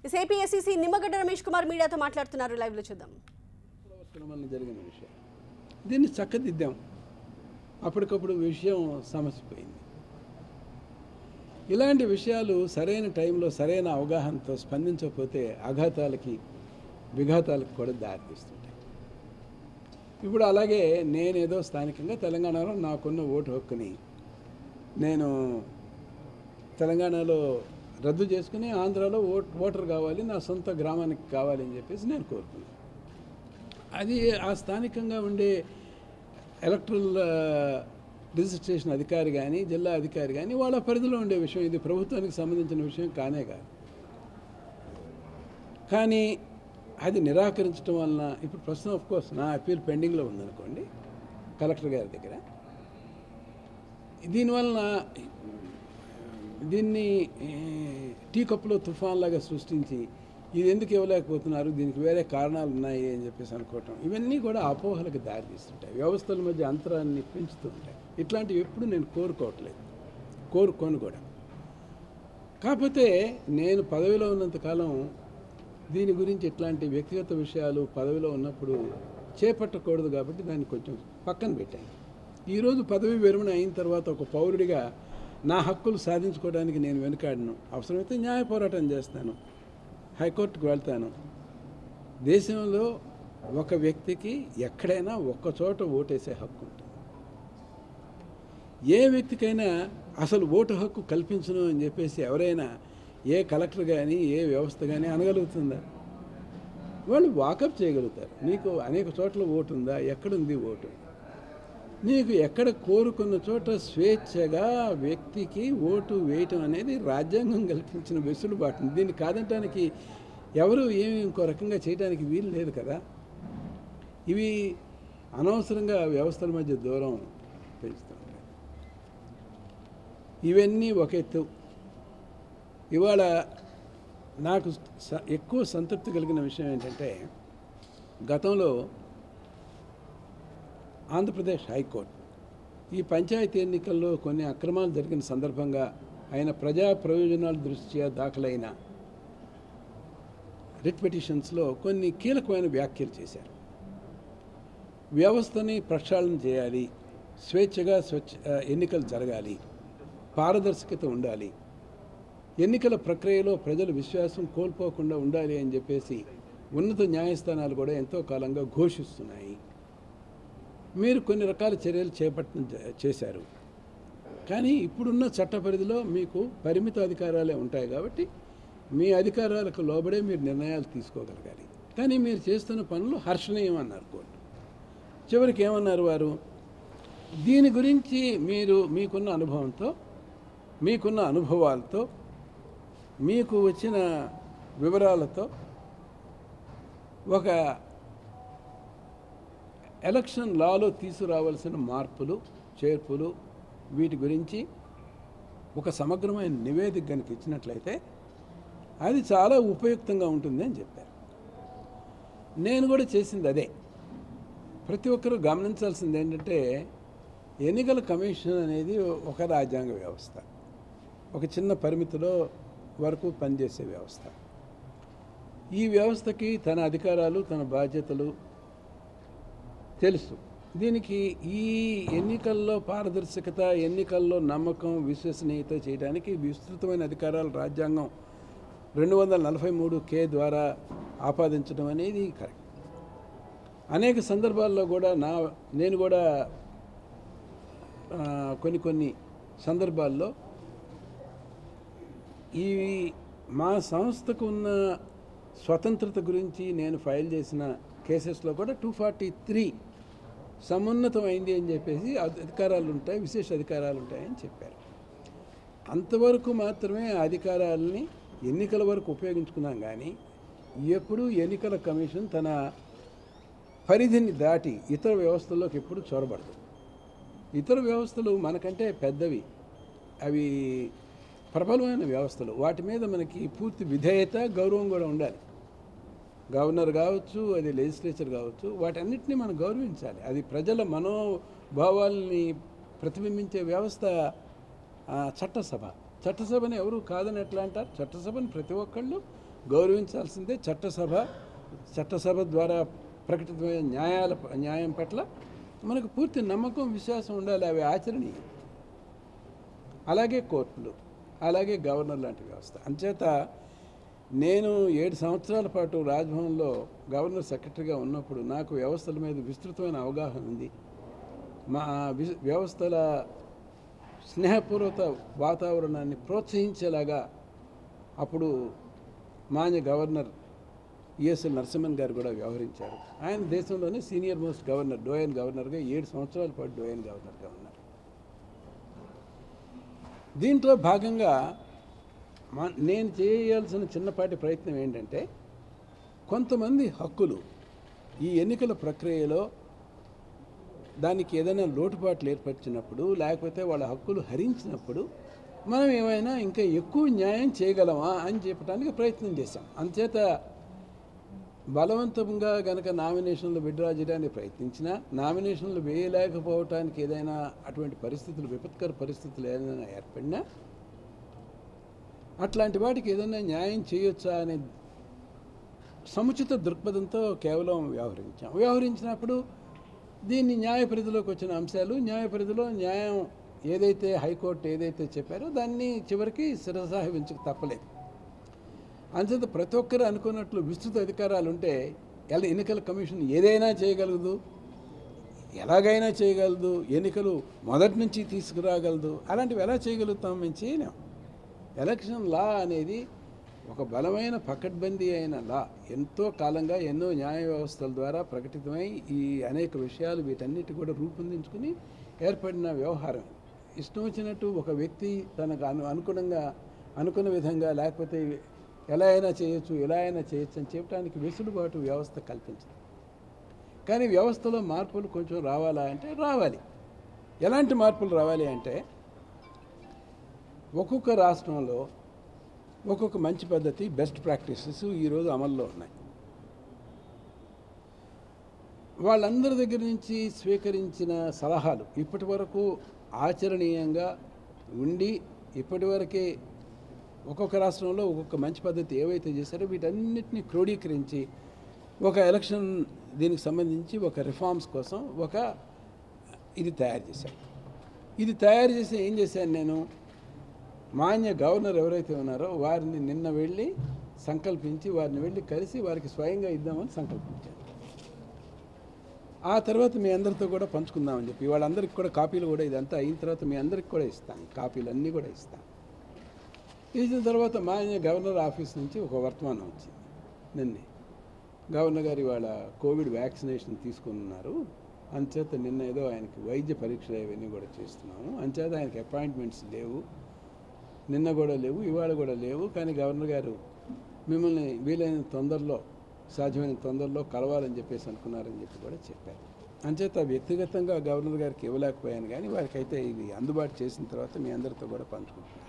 APSCC Nimmagadda Ramesh Kumar మీడియాతో మాట్లాడుతున్నారు live లో చూద్దాం సంవత్సరం వల్ల జరిగిన విషయం దీన్ని చక్కదిద్దాం అప్పటికప్పుడు విషయం సమసిపోయింది ఇలాంటి విషయాలు సరైన టైంలో సరైన అవగాహనతో స్పందించకపోతే ఆఘాతాలకి విఘాతాలకు కూడా దారితీస్తుంటాయి ఇప్పుడు అలాగే నేనేదో స్థానికంగా తెలంగాణలో నాకున్న ఓటు హక్కుని నేను తెలంగాణలో రద్దు చేసుకుని ఆంధ్రాలో ఓట్ ఓటర్ కావాలి నా సొంత గ్రామానికి కావాలి అని చెప్పేసి నేను కోరుకున్నాను అది ఆ స్థానికంగా ఉండే ఎలక్ట్రల్ రిజిస్ట్రేషన్ అధికారి కానీ జిల్లా అధికారి కానీ వాళ్ళ పరిధిలో ఉండే విషయం ఇది ప్రభుత్వానికి సంబంధించిన విషయం కానే కాదు కానీ అది నిరాకరించడం వలన ఇప్పుడు ప్రస్తుతం ఆఫ్ కోర్స్ నా అప్పీల్ పెండింగ్లో ఉందనుకోండి కలెక్టర్ గారి దగ్గర దీనివలన దీన్ని ఏ, టీ కప్పులో తుఫాన్ లాగా సృష్టించి ఇది ఎందుకు ఇవ్వలేకపోతున్నారు దీనికి వేరే కారణాలు ఉన్నాయి అని చెప్పేసి అనుకోవటం ఇవన్నీ కూడా అపోహలకు దారితీస్తుంటాయి వ్యవస్థల మధ్య అంతరాన్ని పెంచుతూ ఉంటాయి ఇట్లాంటివి ఎప్పుడు నేను కోరుకోవట్లేదు కోరుకోను కూడా కాకపోతే నేను పదవిలో ఉన్నంతకాలం దీని గురించి ఇట్లాంటి వ్యక్తిగత విషయాలు పదవిలో ఉన్నప్పుడు చేపట్టకూడదు కాబట్టి దాన్ని కొంచెం పక్కన పెట్టాను ఈరోజు పదవి విరమణ అయిన తర్వాత ఒక పౌరుడిగా నా హక్కులు సాధించుకోవడానికి నేను వెనుకాడను అవసరమైతే న్యాయ పోరాటం చేస్తాను హైకోర్టుకు వెళ్తాను దేశంలో ఒక వ్యక్తికి ఎక్కడైనా ఒక్క చోట ఓటేసే హక్కు ఉంటుంది ఏ వ్యక్తికైనా అసలు ఓటు హక్కు కల్పించను అని చెప్పేసి ఎవరైనా ఏ కలెక్టర్ కానీ ఏ వ్యవస్థ కానీ అనగలుగుతుందా వాళ్ళు వాకప్ చేయగలుగుతారు నీకు అనేక చోట్ల ఓటు ఉందా ఎక్కడుంది ఓటు నీకు ఎక్కడ కోరుకున్న చోట స్వేచ్ఛగా వ్యక్తికి ఓటు వేయటం అనేది రాజ్యాంగం కల్పించిన వెసులుబాటు దీన్ని కాదంటానికి ఎవరు ఏమి ఇంకో రకంగా చేయడానికి వీలు లేదు కదా ఇవి అనవసరంగా వ్యవస్థల మధ్య దూరం పెంచుతుంటాయి ఇవన్నీ ఒక ఎత్తు ఇవాళ నాకు స- ఎక్కువ సంతృప్తి కలిగిన విషయం ఏంటంటే గతంలో ఆంధ్రప్రదేశ్ హైకోర్టు ఈ పంచాయతీ ఎన్నికల్లో కొన్ని అక్రమాలు జరిగిన సందర్భంగా ఆయన ప్రజా ప్రయోజనాల దృష్ట్యా దాఖలైన రిట్ పిటిషన్స్లో కొన్ని కీలకమైన వ్యాఖ్యలు చేశారు వ్యవస్థని ప్రక్షాళన చేయాలి స్వేచ్ఛగా స్వచ్ఛ ఆ, ఎన్నికలు జరగాలి పారదర్శకత ఉండాలి ఎన్నికల ప్రక్రియలో ప్రజల విశ్వాసం కోల్పోకుండా ఉండాలి అని చెప్పేసి ఉన్నత న్యాయస్థానాలు కూడా ఎంతో కాలంగా ఘోషిస్తున్నాయి మీరు కొన్ని రకాల చర్యలు చేపట్టడం చే- చేశారు కానీ ఇప్పుడున్న చట్ట పరిధిలో మీకు పరిమిత అధికారాలే ఉంటాయి కాబట్టి మీ అధికారాలకు లోబడే మీరు నిర్ణయాలు తీసుకోగలగాలి కానీ మీరు చేస్తున్న పనులు హర్షణీయం అన్నారు కోర్టు చివరికి ఏమన్నారు వారు దీని గురించి మీరు మీకున్న అనుభవంతో మీకున్న అనుభవాలతో మీకు వచ్చిన వివరాలతో ఒక ఎలక్షన్ లాలో తీసుకురావాల్సిన మార్పులు చేర్పులు వీటి గురించి ఒక సమగ్రమైన నివేదిక కనుక ఇచ్చినట్లయితే అది చాలా ఉపయుక్తంగా ఉంటుంది అని చెప్పారు నేను కూడా చేసింది అదే ప్రతి ఒక్కరూ గమనించాల్సింది ఏంటంటే ఎన్నికల కమిషన్ అనేది ఒక రాజ్యాంగ వ్యవస్థ ఒక చిన్న పరిమితిలో వరకు పనిచేసే వ్యవస్థ ఈ వ్యవస్థకి తన అధికారాలు తన బాధ్యతలు తెలుసు దీనికి ఈ ఎన్నికల్లో పారదర్శకత ఎన్నికల్లో నమ్మకం విశ్వసనీయత చేయడానికి విస్తృతమైన అధికారాలు రాజ్యాంగం రెండు వందల నలభై మూడు కే ద్వారా ఆపాదించడం అనేది కరెక్ట్ అనేక సందర్భాల్లో కూడా నా నేను కూడా ఆ, కొన్ని కొన్ని సందర్భాల్లో ఈ మా సంస్థకు ఉన్న స్వతంత్రత గురించి నేను ఫైల్ చేసిన కేసెస్లో కూడా టూ ఫార్టీ త్రీ సమున్నతమైంది అని చెప్పేసి అధికారాలు ఉంటాయి విశేష అధికారాలు ఉంటాయని చెప్పారు అంతవరకు మాత్రమే ఆ అధికారాలని ఎన్నికల వరకు ఉపయోగించుకున్నాం కానీ ఎప్పుడూ ఎన్నికల కమిషన్ తన పరిధిని దాటి ఇతర వ్యవస్థల్లోకి ఎప్పుడు చొరబడదు ఇతర వ్యవస్థలు మనకంటే పెద్దవి అవి ప్రబలమైన వ్యవస్థలు వాటి మీద మనకి పూర్తి విధేయత గౌరవం కూడా ఉండాలి గవర్నర్ కావచ్చు అది లెజిస్లేచర్ కావచ్చు వాటన్నిటిని మనం గౌరవించాలి అది ప్రజల మనోభావాల్ని ప్రతిబింబించే వ్యవస్థ ఆ, చట్టసభ చట్టసభని ఎవరు కాదని ఎట్లా అంటారు చట్టసభని ప్రతి ఒక్కళ్ళు గౌరవించాల్సిందే చట్టసభ చట్టసభ ద్వారా ప్రకటితమైన న్యాయాల న్యాయం పట్ల మనకు పూర్తి నమ్మకం విశ్వాసం ఉండాలి అవి ఆచరణీయం అలాగే కోర్టులు అలాగే గవర్నర్ లాంటి వ్యవస్థ అంచేత నేను ఏడు సంవత్సరాల పాటు రాజ్భవన్లో గవర్నర్ సెక్రటరీగా ఉన్నప్పుడు నాకు వ్యవస్థల మీద విస్తృతమైన అవగాహన ఉంది మా వి- వ్యవస్థల స్నేహపూర్వక వాతావరణాన్ని ప్రోత్సహించేలాగా అప్పుడు మాన్య గవర్నర్ ఈఎస్ఎల్ నరసింహన్ గారు కూడా వ్యవహరించారు ఆయన దేశంలోనే సీనియర్ మోస్ట్ గవర్నర్ డోయన్ గవర్నర్గా ఏడు సంవత్సరాల పాటు డోయన్ గవర్నర్గా ఉన్నారు దీంట్లో భాగంగా మా నేను చేయాల్సిన చిన్నపాటి ప్రయత్నం ఏంటంటే కొంతమంది హక్కులు ఈ ఎన్నికల ప్రక్రియలో దానికి ఏదైనా లోటుపాట్లు ఏర్పరిచినప్పుడు లేకపోతే వాళ్ళ హక్కులు హరించినప్పుడు మనం ఏమైనా ఇంకా ఎక్కువ న్యాయం చేయగలమా అని చెప్పడానికి ప్రయత్నం చేశాం అంచేత బలవంతంగా గనక నామినేషన్లు విడ్డ్రా చేయడానికి ప్రయత్నించినా నామినేషన్లు వేయలేకపోవటానికి ఏదైనా అటువంటి పరిస్థితులు విపత్కర పరిస్థితులు ఏదైనా ఏర్పడినా అట్లాంటి వాటికి ఏదైనా న్యాయం చేయొచ్చా అనే సముచిత దృక్పథంతో కేవలం వ్యవహరించాం వ్యవహరించినప్పుడు దీన్ని న్యాయ పరిధిలోకి వచ్చిన అంశాలు న్యాయ పరిధిలో న్యాయం ఏదైతే హైకోర్టు ఏదైతే చెప్పారో దాన్ని చివరికి శిరసాహించక తప్పలేదు అంచేత ప్రతి ఒక్కరు అనుకున్నట్లు విస్తృత అధికారాలు ఉంటే ఎలా ఎన్నికల కమిషన్ ఏదైనా చేయగలదు ఎలాగైనా చేయగలదు ఎన్నికలు మొదటి నుంచి తీసుకురాగలదు అలాంటివి ఎలా చేయగలుగుతాం మేము చేయలేం ఎలక్షన్ లా అనేది ఒక బలమైన పకడ్బందీ అయిన లా ఎంతో కాలంగా ఎన్నో న్యాయ వ్యవస్థల ద్వారా ప్రకటితమై ఈ అనేక విషయాలు వీటన్నిటి కూడా రూపొందించుకుని ఏర్పడిన వ్యవహారం ఇష్టం వచ్చినట్టు ఒక వ్యక్తి తనకు అను అనుగుణంగా అనుకున్న విధంగా లేకపోతే ఎలా అయినా చేయొచ్చు ఎలా అయినా చేయొచ్చు అని చెప్పడానికి వెసులుబాటు వ్యవస్థ కల్పించింది కానీ వ్యవస్థలో మార్పులు కొంచెం రావాలా అంటే రావాలి ఎలాంటి మార్పులు రావాలి అంటే ఒక్కొక్క రాష్ట్రంలో ఒక్కొక్క మంచి పద్ధతి బెస్ట్ ప్రాక్టీసెస్ ఈరోజు అమల్లో ఉన్నాయి వాళ్ళందరి దగ్గర నుంచి స్వీకరించిన సలహాలు ఇప్పటి వరకు ఆచరణీయంగా ఉండి ఇప్పటివరకే ఒక్కొక్క రాష్ట్రంలో ఒక్కొక్క మంచి పద్ధతి ఏవైతే చేశారో వీటన్నిటిని క్రోడీకరించి ఒక ఎలక్షన్ దీనికి సంబంధించి ఒక రిఫార్మ్స్ కోసం ఒక ఇది తయారు చేశాను ఇది తయారు చేసి ఏం చేశాను నేను మాన్య గవర్నర్ ఎవరైతే ఉన్నారో వారిని నిన్న వెళ్ళి సంకల్పించి వారిని వెళ్ళి కలిసి వారికి స్వయంగా ఇద్దామని సంకల్పించాను ఆ తర్వాత మీ అందరితో కూడా పంచుకుందామని చెప్పి వాళ్ళందరికీ కూడా కాపీలు కూడా ఇదంతా అయిన తర్వాత మీ అందరికి కూడా ఇస్తాను కాపీలు అన్నీ కూడా ఇస్తాను ఇచ్చిన తర్వాత మాన్య గవర్నర్ ఆఫీస్ నుంచి ఒక వర్తమానం వచ్చింది నిన్నే గవర్నర్ గారు ఇవాళ కోవిడ్ వ్యాక్సినేషన్ తీసుకున్నారు అంచేత నిన్న ఏదో ఆయనకి వైద్య పరీక్షలు ఇవన్నీ కూడా చేస్తున్నాము అంచేత ఆయనకి అపాయింట్మెంట్స్ లేవు నిన్న కూడా లేవు ఇవాళ కూడా లేవు కానీ గవర్నర్ గారు మిమ్మల్ని వీలైన తొందరలో సాధ్యమైన తొందరలో కలవాలని చెప్పేసి అనుకున్నారని చెప్పి కూడా చెప్పారు అంచేత వ్యక్తిగతంగా గవర్నర్ గారికి ఇవ్వలేకపోయాను కానీ వారికైతే ఇది అందుబాటు చేసిన తర్వాత మీ అందరితో కూడా పంచుకుంటున్నాను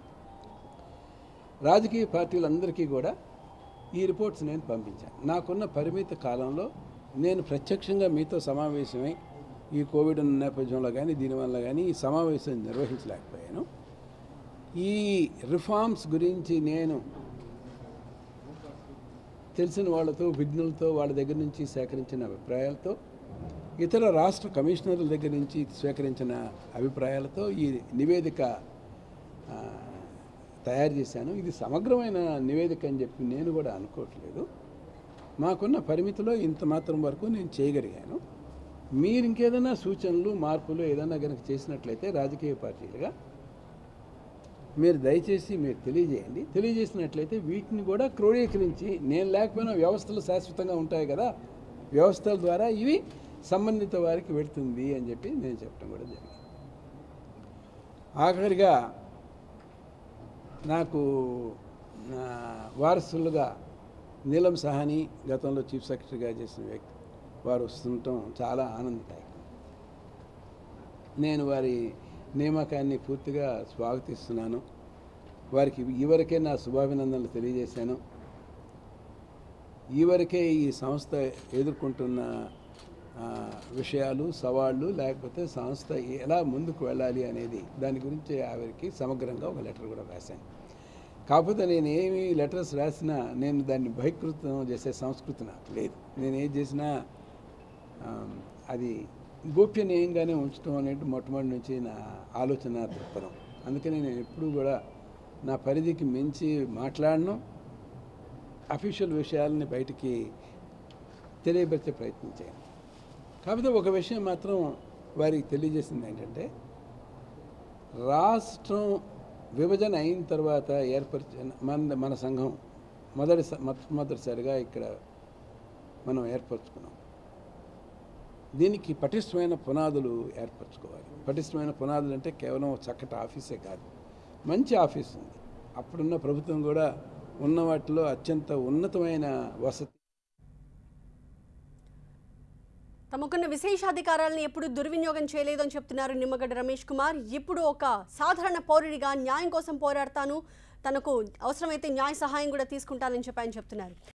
రాజకీయ పార్టీలందరికీ కూడా ఈ రిపోర్ట్స్ నేను పంపించాను నాకున్న పరిమిత కాలంలో నేను ప్రత్యక్షంగా మీతో సమావేశమై ఈ కోవిడ్ ఉన్న నేపథ్యంలో కానీ దీనివల్ల కానీ ఈ సమావేశం నిర్వహించలేకపోయాను ఈ రిఫార్మ్స్ గురించి నేను తెలిసిన వాళ్ళతో విఘ్నులతో వాళ్ళ దగ్గర నుంచి సేకరించిన అభిప్రాయాలతో ఇతర రాష్ట్ర కమిషనర్ల దగ్గర నుంచి సేకరించిన అభిప్రాయాలతో ఈ నివేదిక ఆ, తయారు చేశాను ఇది సమగ్రమైన నివేదిక అని చెప్పి నేను కూడా అనుకోవట్లేదు మాకున్న పరిమితిలో ఇంత మాత్రం వరకు నేను చేయగలిగాను మీరు ఇంకేదైనా సూచనలు మార్పులు ఏదైనా కనుక చేసినట్లయితే రాజకీయ పార్టీలుగా మీరు దయచేసి మీరు తెలియజేయండి తెలియజేసినట్లయితే వీటిని కూడా క్రోడీకరించి నేను లేకపోయినా వ్యవస్థలు శాశ్వతంగా ఉంటాయి కదా వ్యవస్థల ద్వారా ఇవి సంబంధిత వారికి వెళ్తుంది అని చెప్పి నేను చెప్పడం కూడా జరిగింది ఆఖరిగా నాకు నా వారసులుగా నీలం సహాని గతంలో చీఫ్ సెక్రటరీగా చేసిన వ్యక్తి వారు వస్తుండటం చాలా ఆనందదాయకం నేను వారి నియామకాన్ని పూర్తిగా స్వాగతిస్తున్నాను వారికి ఈవరకే నా శుభాభినందనలు తెలియజేశాను ఈవరకే ఈ సంస్థ ఎదుర్కొంటున్న ఆ, విషయాలు సవాళ్ళు లేకపోతే సంస్థ ఎలా ముందుకు వెళ్ళాలి అనేది దాని గురించి ఆవిరికి సమగ్రంగా ఒక లెటర్ కూడా రాశాను కాకపోతే నేను ఏమి లెటర్స్ రాసినా నేను దాన్ని బహిష్కృతం చేసే సంస్కృతి నాకు లేదు నేను ఏది చేసినా ఆ, అది గోప్యనీయంగానే ఉంచడం అనేది మొట్టమొదటి నుంచి నా ఆలోచన దృక్పథం అందుకని నేను ఎప్పుడూ కూడా నా పరిధికి మించి మాట్లాడను అఫీషియల్ విషయాలని బయటికి తెలియపరిచే ప్రయత్నం చేయను కాకపోతే ఒక విషయం మాత్రం వారికి తెలియజేసింది ఏంటంటే రాష్ట్రం విభజన అయిన తర్వాత ఏర్పరిచిన మన మన సంఘం మొదటి మొట్టమొదటిసారిగా ఇక్కడ మనం ఏర్పరచుకున్నాం దీనికి పటిష్టమైన పునాదులు ఏర్పరచుకోవాలి పటిష్టమైన పునాదులు అంటే కేవలం ఒక చక్కటి ఆఫీసే కాదు మంచి ఆఫీస్ ఉంది అప్పుడున్న ప్రభుత్వం కూడా ఉన్న వాటిలో అత్యంత ఉన్నతమైన వసతి తమకున్న విశేషాధికారాలను ఎప్పుడు దుర్వినియోగం చేయలేదని చెప్తున్నారు నిమ్మగడ్డ రమేష్ కుమార్ ఇప్పుడు ఒక సాధారణ పౌరుడిగా న్యాయం కోసం పోరాడతాను తనకు అవసరమైతే న్యాయ సహాయం కూడా తీసుకుంటానని చెప్పి ఆయన చెప్తున్నారు